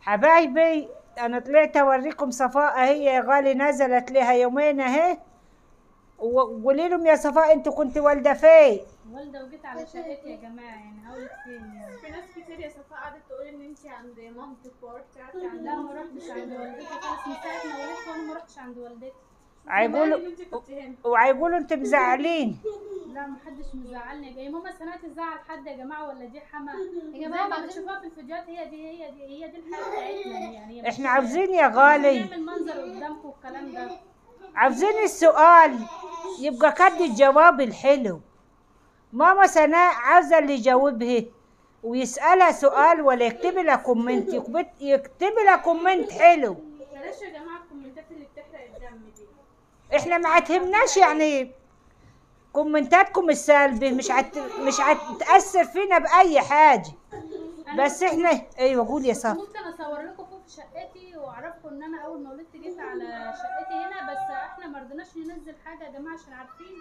حبايبي انا طلعت اوريكم صفاء اهي يا غالي نزلت لها يومين اهي وقولي لهم يا صفاء انتوا كنت والده فين والده وجيت على شقتي يا جماعه يعني هقول فين يعني في ناس كتير يا صفاء قعدت تقول ان انت عند مامتك ورحتي قعدتي عند لا ما رحتش عند والدتي خالص من ساعه ما ولدت وانا ما رحتش عند والدتي هيقولوا ان انت كنت هنا وهيقولوا انتوا مزعلين لا ما حدش مزعلني يا جماعه ماما سنات تزعل حد يا جماعه ولا دي حما يا زي جماعة ما بعدين- بتشوفوها في الفيديوهات هي دي هي دي هي دي الحياه بتاعتنا يعني مش- احنا عاوزين يا غالي نعمل منظر قدامكم والكلام ده عاوزين السؤال يبقى كد الجواب الحلو ماما سناء عاوزه اللي يجاوبها ويسألها سؤال ولا يكتب لها كومنت يكتب يكتب لها كومنت حلو بلاش يا جماعه الكومنتات اللي بتحرق الدم دي احنا ما عتهمناش يعني كومنتاتكم السلبي مش عت... مش هتأثر فينا بأي حاجة أنا بس احنا ايوه قول يا صف ممكن اصور لكم فوق في شقتي واعرفكم ان انا اول ما ولدت جيت على شقتي هنا بس احنا ما رضيناش ننزل حاجه يا جماعه عشان عارفين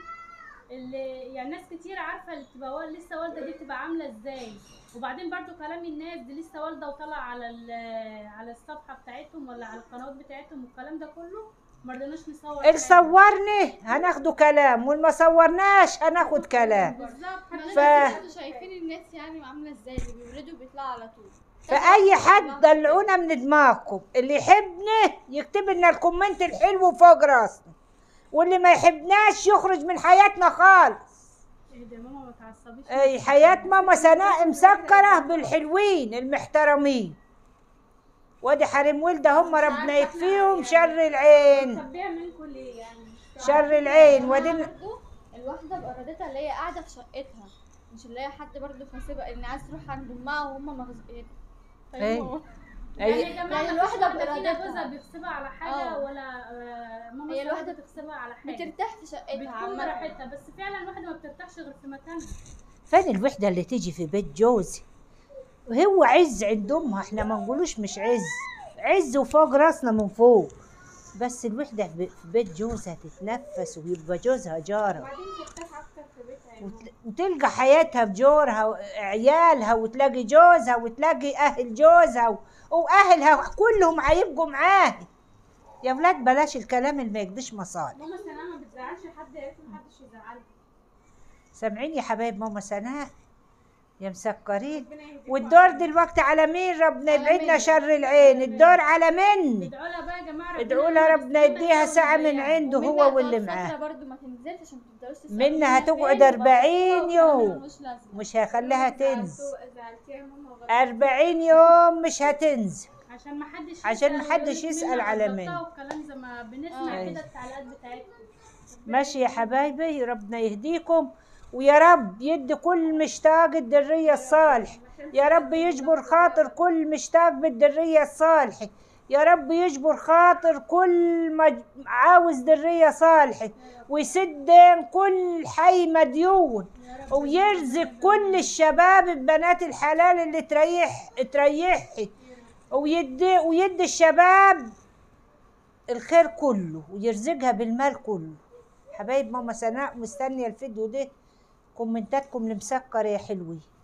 اللي يعني ناس كتير عارفه اللي بتبقى وال- لسه والده دي بتبقى عامله ازاي وبعدين برضو كلام الناس دي لسه والده وطلع على ال- على الصفحه بتاعتهم ولا على القنوات بتاعتهم والكلام ده كله ما رضيناش نصور اللي حاجة. صورني هناخده كلام واللي ما صورناش هناخد كلام بالظبط ف- انتوا شايفين الناس يعني عامله ازاي اللي بيولدوا بيطلعوا على طول فأي حد طلعونا من دماغكم اللي يحبنا يكتب لنا الكومنت الحلو فوق راسنا واللي ما يحبناش يخرج من حياتنا خالص ايه ده ماما ما تعصبيش اي حياة ماما سناء مسكرة بالحلوين المحترمين وادي حريم ولده هم ربنا يكفيهم شر العين طبيعي منكم ليه يعني مش شر العين وادي برضه الواحده بارادتها اللي هي قاعده في شقتها مش اللي هي حد برضه كاسبها ان عايز تروح عند امها وهم مغزقين ايه. يعني أي- يا جماعه يعني ما فيش الواحدة واحده فينا بإرادتها. جوزها بيغصبها على حاجه اه. ولا آه، ماما هي هي الواحدة بتغصبها على حاجه بترتاح في شقتها بتكون عامه براحتها بس فعلا الواحده ما بترتاحش غير في مكانها فين الوحدة اللي تيجي في بيت جوزي هو عز عند امها احنا ما نقولوش مش عز عز وفوق راسنا من فوق بس الوحدة في في بيت جوزها تتنفس ويبقى جوزها جارها وبعدين ترتاح اكتر في بيتها يا ماما. وت- وتلقى حياتها بجورها وعيالها وتلاقي جوزها وتلاقي اهل جوزها و- واهلها كلهم هيبقوا معاها يا ولاد بلاش الكلام اللي ما يقضيش مصالح ماما سناء ما بتزعلش حد يا ريت محدش يزعلها سامعين يا حبايب ماما سناء يا مسكرين ربنا يهديكم والدور دلوقتي على مين ربنا على يبعدنا مين؟ شر العين الدور على من ادعوا لها بقى يا جماعه ربنا ادعوا لها ربنا يستر يديها لها ساعة من ويريحها. عنده ومنها هو واللي هتقعد معاه فترة برضه ما تنزلش عشان ما تفضلوش تسألوا منها فيها هتقعد فين 40 وبطلوا يوم. وكلام ملوش لازمة. مش هيخليها تنزل زعلتوا- زعلتيها يا ماما وغلطتي. أربعين يوم مش هتنزل عشان ما حدش عشان يسأل محدش ويقول لك يسأل مين على غلطتها مين. والكلام زي ما بنسمع آه. كده التعليقات بتاعتكم ماشي يا حبايبي ربنا يهديكم ويا رب يدي كل مشتاق الدرية الصالح يا رب يجبر خاطر كل مشتاق بالدرية الصالحة يا رب يجبر خاطر كل مج... عاوز درية صالحة ويسد دين كل حي مديون ويرزق كل الشباب ببنات الحلال اللي تريح تريحها ويدي ويدي الشباب الخير كله ويرزقها بالمال كله حبايب ماما سناء مستنية الفيديو ده كومنتاتكم المسكر يا حلوين